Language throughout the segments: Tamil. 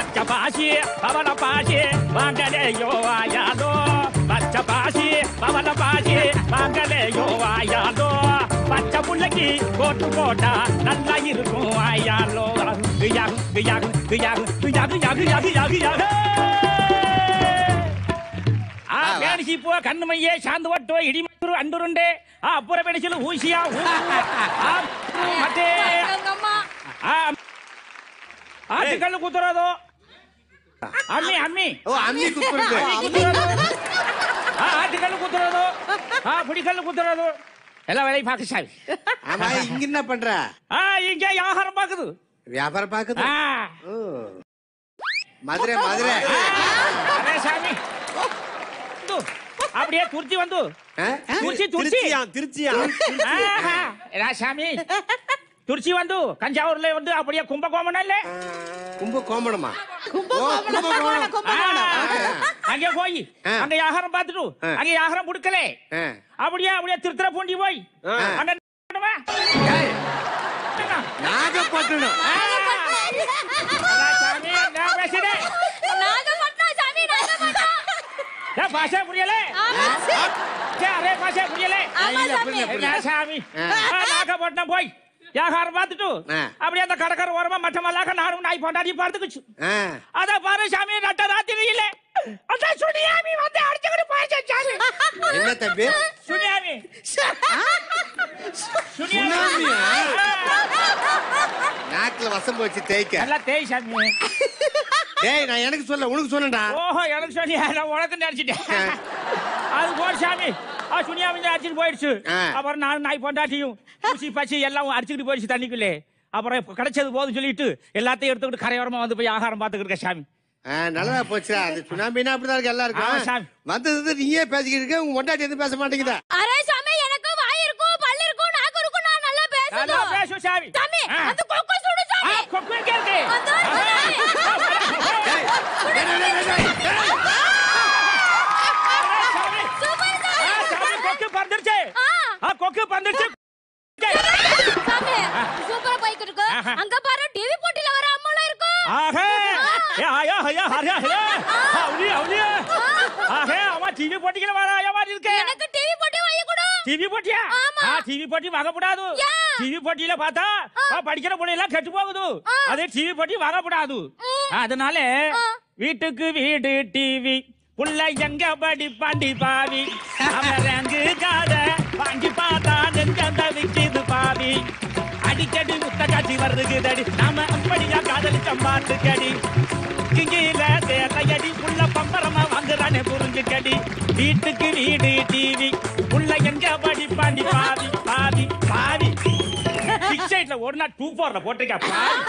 பச்சை பாசி பவள பாசி வாங்கலையோ ஆயாலோ பச்சை பாசி பவள பாசி வாங்கலையோ ஆயாலோ பச்சை புள்ளைக்கு போட்டு போட்டா நல்லா இருக்கும் ஆயாலோ யாகு யாகு யாகு யாகு யாகு யாகு யாகு யாகு ಆ ಬೇಣಿಸಿ ಕಣ್ಣು ಮೈಯೇ ಶಾಂತ ಒಟ್ಟು ಇಡಿ ಮಕ್ಕಳು ಅಂಡುರುಂಡೆ ಆ ಅಪ್ಪುರ ಬೆಳೆಸಲು ಹೂಸಿಯ ಹೂ ಆ ಮತ್ತೆ ಆ ಆಟಿಕಲ್ಲು ಕೂತಿರೋದು ಅಮ್ಮಿ ಅಮ್ಮಿ ஓ அம்மி குத்துறது ಅಮ್ಮಿ ಕೂತಿರೋದು ಆ ಆಟಿಕಲ್ಲು ಕೂತಿರೋದು ಆ ಪುಡಿಕಲ್ಲು ಕೂತಿರೋದು ಎಲ್ಲ ವೇಳೆ ಪಾಕ ಸಾವಿ ஆமா இங்க என்ன பண்ற ಆ ಈಗ ಆಹಾರ ಪಾಕದು வியாபாரம் பாக்குது ಆ ஓ மதுரை மதுரை ಅದೇ ಸ್ವಾಮಿ ಇದು, அப்படியே ತುರ್ತಿ ಒಂದು ஆ? ತುರ್ಸಿ ತುರ್ಸಿ திருச்சியா திருச்சியா ஆஹா, ரா சாமி துர்ச்சி வந்து கஞ்சாவூர்ல வந்து அப்படியே கும்பகோணம்ல கும்ப கோமணமா அங்க போய் ஆ. அங்க ஆகாரம் பார்த்துட்டு ஆ. அங்க ஆகாரம் கொடுக்கல ஆ. அப்படியே அப்படியே திருத்திர பூண்டி போய் ஆ. அங்க நிக்கணுமா? ஏய், என்ன? நாகப்பட்டினம் ஆ. ரா சாமி, நான் பேசுறேன். ஏன் பாஷா புரியல ஏன் அரே பாஷா புரியல இல்ல, புரியல, புரியல. ரா சாமி ஆ. ஆ, நாகப்பட்டினம் போய் வியாபாரம் பார்த்துட்டு ஆ. அப்படியே அந்த கடற்கரை ஓரமா மட்டமல்லாக்க நானும் நாய் பொண்டாடி பார்த்துக்குச்சு ஆ. அத பாரு சாமி நட்ட ராத்திரியில அந்த சுனியாமி வந்து அடிச்சுக்கிட்டு போயிடுச்சு சாமி என்ன தம்பி சுனியாமி சுனாமியா? நாக்குல வசம்பு வச்சு தேய்க்க நல்லா தேய் சாமி டேய் நான் எனக்கு சொல்ல உனக்கு சொன்னேன்டா ஓஹோ எனக்கு சொன்னியா நான் உனக்கு நினைச்சிட்டேன் அது போடு சாமி ஆ சுனியாமி வந்து அடிச்சுட்டு போயிடுச்சு ஆ. அப்புறம் நானும் நாய் பொண்டாட்டியும் பூசி பச்சி எல்லாம் அடிச்சுக்கிட்டு போயிடுச்சு தண்ணிக்குள்ளே அப்புறம் இப்ப கிடைச்சது போதும் சொல்லிட்டு எல்லாத்தையும் எடுத்துக்கிட்டு கரையோரமா வந்து போய் ஆகாரம் பார்த்துக்கிட்டு இருக்கேன் சாமி ஆ, நல்லதா போச்சுடா அது சுனாமினா அப்படிதான் இருக்கு ஆமா, எல்லாருக்கும் சாமி. வந்தது நீயே பேசிக்கிட்டு இருக்க உங்க மொண்டாட்டி எதுவும் பேச மாட்டேங்குதா அரே சாமி எனக்கு வாய் இருக்கும் பல்லு இருக்கும் நாக்கு இருக்கும் நான் நல்லா நல்லா பேசணும் பேசும் சாமி சாமி ஆ. அந்த கொக்கு சுடு ஆ, சாமி கொக்கு எங்க இருக்கு அதோ ஆ, சாமி. டேய், டேய், டேய், டேய், டேய். சாமி சூப்பர் ஆ, சாமி சாமி கொக்கு பறந்துருச்சு ஆ. ஆ கொக்கு பறந்துருச்சு சாமி சூப்பரா போய்கிட்டு இருக்கு ஆஹா. அங்க பாரு டிவி போட்டில வர அம்மாலாம் இருக்கும் ஆஹே ஏ ஆயா ஆயா ஆயா ஆயா அவுலி அவுலி ஆஹே அம்மா டிவி போட்டிக்கல வர ஆயா மாதிரி இருக்கே எனக்கு டிவி போட்டி வாங்கி கொடு டிவி போட்டியா ஆமா. ஆ டிவி போட்டி வாங்கக்கூடாது ஏன்? டிவி போட்டியில பார்த்தா ஆ, படிக்கிற பிள்ளை எல்லாம் கெட்டு போகுது ஆ. அதே டிவி போட்டி வாங்கக்கூடாது ம். அதனால ஆ. வீட்டுக்கு வீடு டிவி புள்ள எங்க படி பாண்டி பாவி அவரங்கு காத வாங்கி பார்த்தா நெஞ்சந்த விக்கிது பாவி அடிக்கடி முத்த காட்சி வருகுதடி நாம அப்படியா காதலிச்ச மாட்டுக்கடி கிங்கில சேலையடி உள்ள பம்பரமா வாங்குறானே புரிஞ்சுக்கடி வீட்டுக்கு வீடு டிவி உள்ள எங்க படி பாண்டி பாவி பாவி பாவி சிக்ஸ் எயிட்ல ஒரு நாள் டூ போர்ல போட்டிருக்கா பாவி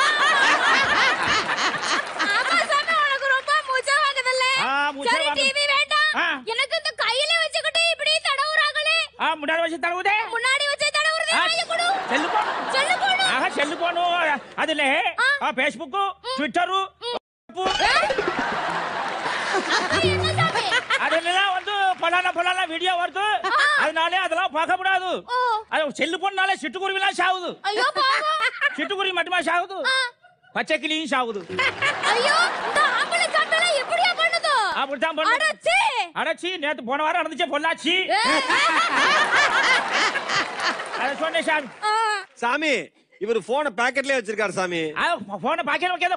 ஆமா சாமி உனக்கு ரொம்ப மூச்சா வாங்குதல்ல ஆ, மூச்சா சரி வாங்குது. டிவி வேண்டாம் ஆ. எனக்கு இந்த கையில வச்சுக்கிட்டு இப்படி தடவுறாங்களே ஆ முன்னாடி வச்சு தடவுதே முன்னாடி வச்சு தடவுறதே ஆ, வாங்கி கொடு செல்லு போனு சொல்லு போடு ஆஹா செல்லு போனு அதுல ஆ. ஃபேஸ்புக் ட்விட்டரு அது என்ன சாமி அதெல்லாம் வந்து பலான பலான வீடியோ வருது அதனால அதெல்லாம் பார்க்க கூடாது ஓ அது செல்லு போனாலே சிட்டுக்குருவிலாம் சாகுது ஐயோ பாவம் சிட்டுக்குருவி மட்டுமா சாகுது ஆ. பச்சை கிளியும் சாகுது ஐயோ இந்த ஆம்பளை சட்டெல்லாம் எப்படியா பண்ணுதோ அப்படித்தான் பண்ணு அடச்சி அடச்சி நேத்து போன வாரம் நடந்துச்சு பொள்ளாச்சி அதை சொன்னேன் சாமி சாமி இவர் போனை பாக்கெட்லயே வச்சிருக்காரு சாமி போன பாக்கெட் வைக்காத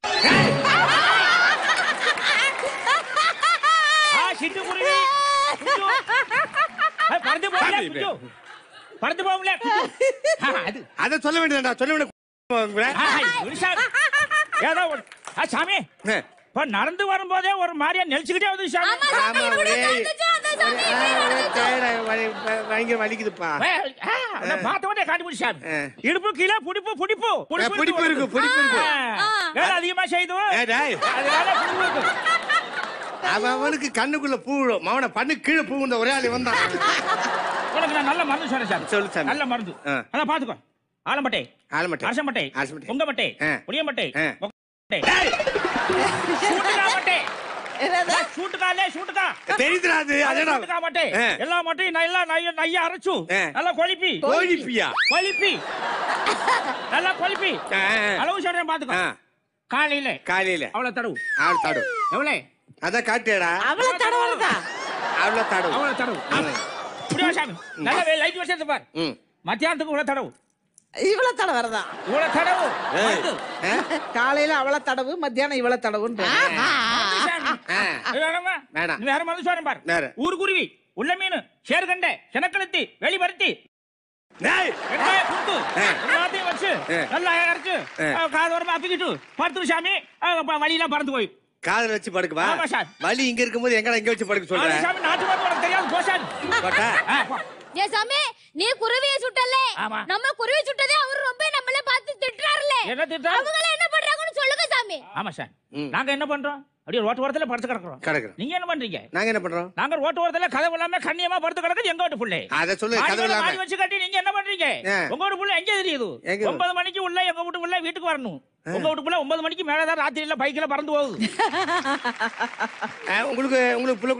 ஆ சிட்டுக்குருவி குஞ்சு. அது பறந்து போகல சாமி, குஞ்சு பறந்து போகல குஞ்சு. ஆ, அது அதை சொல்ல வேண்டியதா சொல்ல வேண்டிய ஆ, ஒரு சாமி. ஏதோ ஒரு- ஆ, சாமி இப்ப நடந்து வரும்போதே ஒரு மாதிரியா நெலிச்சுக்கிட்டே வந்து சாமி ஆமா சாமி ஆமா, இப்படி ஒரே- நடந்துச்சு அந்த சாமி இப்படி நடந்துச்சு. பயங்கர வலிக்குதுப்பா ஏ, ஆ, அதை பார்த்த உடனே கண்டுபிடிச்சு சாமி ஆ. இடுப்பு கீழே புடிப்பு புடிப்பு ஏ, பிடிப்பு இருக்கு பிடிப்பு இருக்கு ஆ, வேலை அதிகமா செய்து ஏ, டேய், அதனால புடிப்பு இருக்கு. அவன் அவனுக்கு கண்ணுக்குள்ள பூ விழும் மவனை பண்ணு கீழே பூ இந்த ஒரே ஆளு வந்தான் உனக்கு நான் நல்ல மருந்து சொன்னேன் சாமி சொல்லு சாமி. நல்ல மருந்து ஆ. அதான் பாத்துக்கோ ஆலமட்டை ஆலமட்டை அரசமட்டை அரசமட்டை. உங்கமட்டை ஆ. புளியமட்டை ஆ. மொக்கமட்டை. சூட்டுக்கா மட்டை சூட்டுக்காலே சூட்டுக்கா தெரியுதுடா அது அதடா சூட்டுக்கா மட்டை ஆ. எல்லா மட்டையும் நல்லா நைய நைய அரைச்சு ஆ. நல்லா கொழுப்பி கோழிப்பியா கொழுப்பி நல்லா கொழுப்பி ஆ, ஆ. அளவு சொல்றேன் பாத்துக்கோ ஆ. காலையில காலையில அவளை தடவு ஆள் தடு எவ்வளவு அதான் காட்டியடா அவளை தடவுறதா அவள தடு அவளை தடவு இப்படியா சாமி நல்ல லைட் வச்சு பார் ம் மத்தியானத்துக்கு இவ்வளவு தடவு இவளை தடவுறதா இவ்வளவு தடவு வந்து. காலையில அவளை தடவு மத்தியானம் இவளை தடவுன்ற வந்து சாமி. ஆ. இது வேணாமா? வேணாம். நீ வேற மருந்து சொல்றேன் பாரு வேற. ஊர்குருவி உள்ள மீன் சேர்கண்டை செனக்கழுத்தி வெளிபருத்தி டேய் வெங்காயம் குத்து ஆ. எல்லாத்தையும் வச்சு ஆ. நல்லா அரைச்சு ஆ. காது வரமா அப்பிக்கிட்டு படுத்துரு சாமி அஹ் ப- வழியெல்லாம் பறந்து போய் காதல வச்சு படுக்குவா ஆமா சார். வலி இங்க இருக்கும்போது எங்கடா இங்க வச்சு படுக்க அது சொல்ற சாமி நாட்டு மருந்து உனக்கு தெரியாது போ சாமி போட்டா ஆ, போ. ஏ சாமி நீ குருவிய சுட்டல ஆமா. நம்ம குருவி சுட்டதே அவர் ரொம்ப நம்மள பார்த்து திட்டுறாருல என்ன திட்டம் அவங்க என்ன பண்றாங்கன்னு சொல்லுங்க சாமி ஆமா சார் ம். நாங்க என்ன பண்றோம் அப்படியே ரோட்டு ஓரத்துல படுத்து கிடக்குறோம் கிடக்குறோம் நீங்க என்ன பண்றீங்க நாங்க என்ன பண்றோம் நாங்க ரோட்டு ஓரத்துல கதவு இல்லாம கண்ணியமா படுத்து கிடக்குது எங்க வீட்டு புள்ளை அத சொல்லு மாடி கதவு மேல மாடி இல்லாம வச்சு கட்டி நீங்க என்ன பண்றீங்க ஆ. உங்க வீட்டு புள்ள எங்க தெரியுது எங்க? ஒன்பது மணிக்கு உள்ள எங்க வீட்டு புள்ள வீட்டுக்கு வரணும் உங்க வீட்டு புள்ள ஒன்பது மணிக்கு மேலதான் ராத்திரியில பைக்ல பறந்து போகுது ஆ, உங்களுக்கு உங்களுக்கு புள்ள